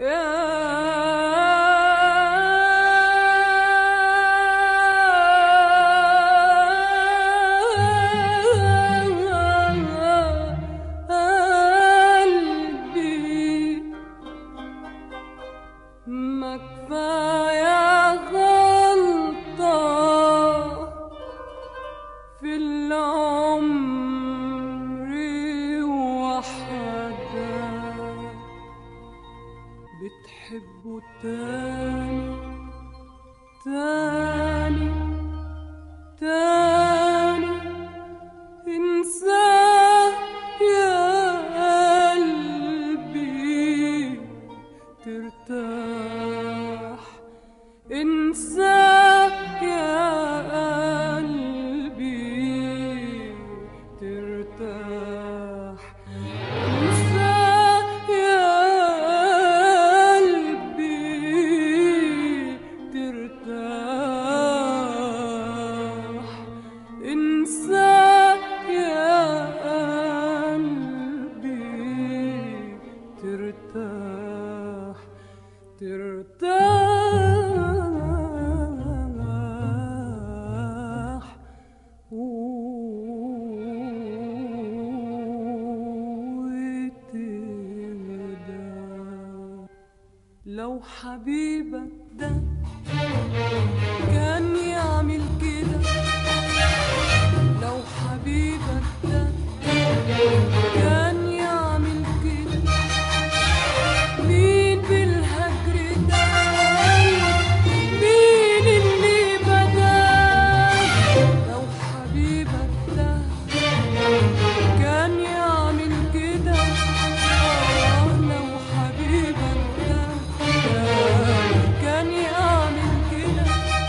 قلبي ما كفاية غلطة في العمر وحدة بتحبه تاني تاني تاني انساه يا قلبي ترتاح انساه يا قلبي ترتاح انساه يا قلبي ترتاح انساه يا قلبي ترتاح ترتاح وتهدى لو حبيبك ده كان يعمل كده لو حبيبك ده كان يعمل كده مين بالهجر ده مين اللي بدا لو حبيبك ده كان يعمل كده آه لو حبيبك ده كان يعمل كده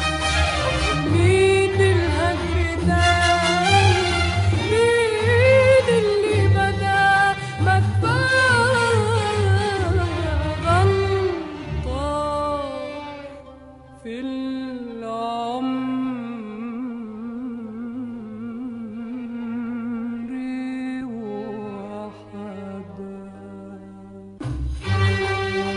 مين بالهجر ده مين اللي بدا ما كفاية غلطة في العمر وحدة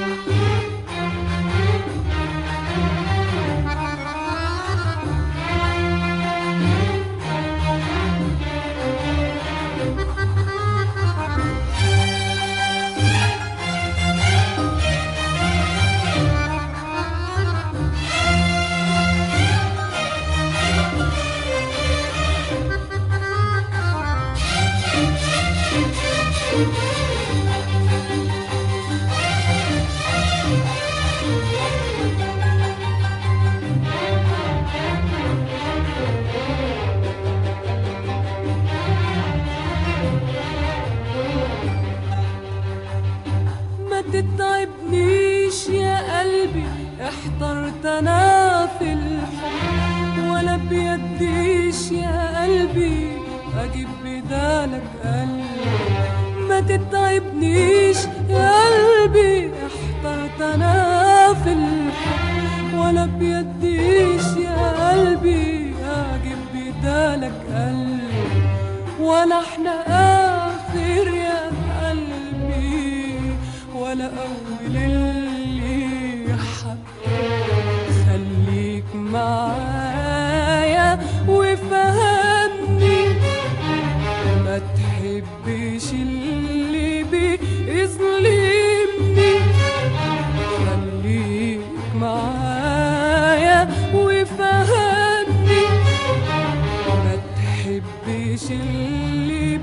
ما تتعبنيش يا قلبي احترت انا في الحب ولا بيديش يا قلبي اجيب بدالك قلبي ما تتعبنيش يا قلبي احترت انا في الحب ولا بيديش يا قلبي اجيب بدالك قلبي ولا احنا اخر يا قلبي ولا اول اللي حب خليك معايا وفهمني ما تحبش اللي بيظلمني خليك معايا وفهمني ما تحبش اللي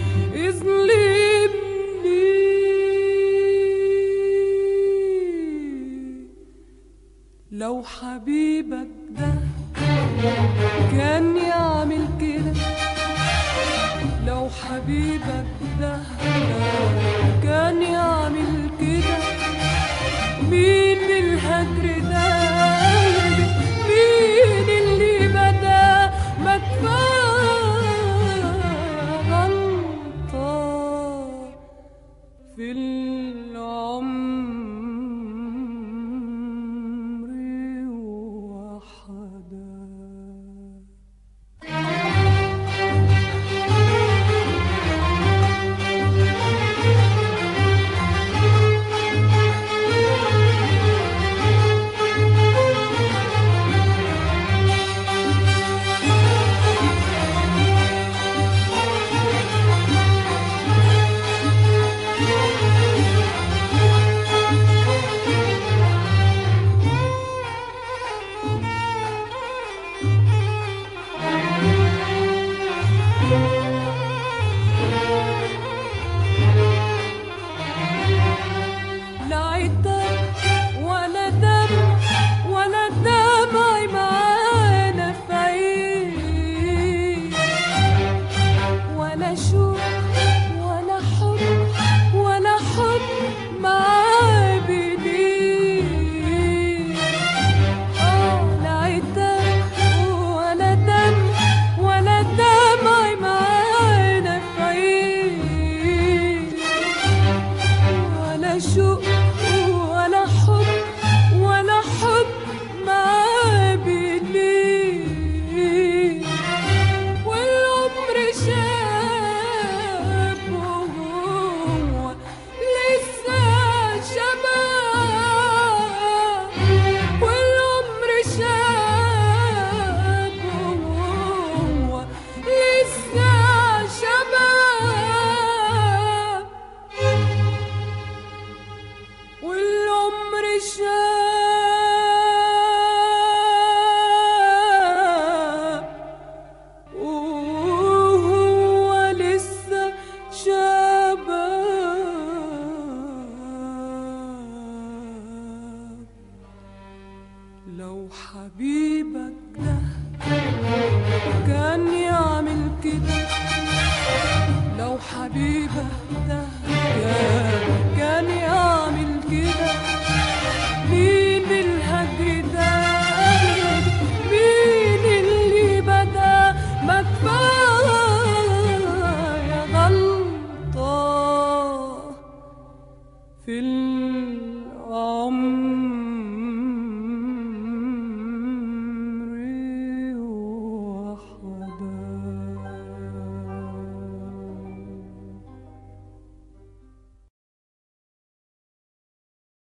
بيظلمني لو حبيبك ده كان يعمل كده لو حبيبك ده كان يعمل كده مين بالهجر ده قلبي مين اللي بدا ما كفاية غلطة في العمر وحدة شوق ولا حب ولا حب معاه بليه والعمر شاب وهو لسه شباب والعمر شاب وهو لسه شباب والعمر شاب وهو لسه شباب لو حبيبك ده كان يعمل كده لو حبيبك ده كان كان يعمل كده مين الهجر ده مين اللي بدا ما كفايه غلطه في العمر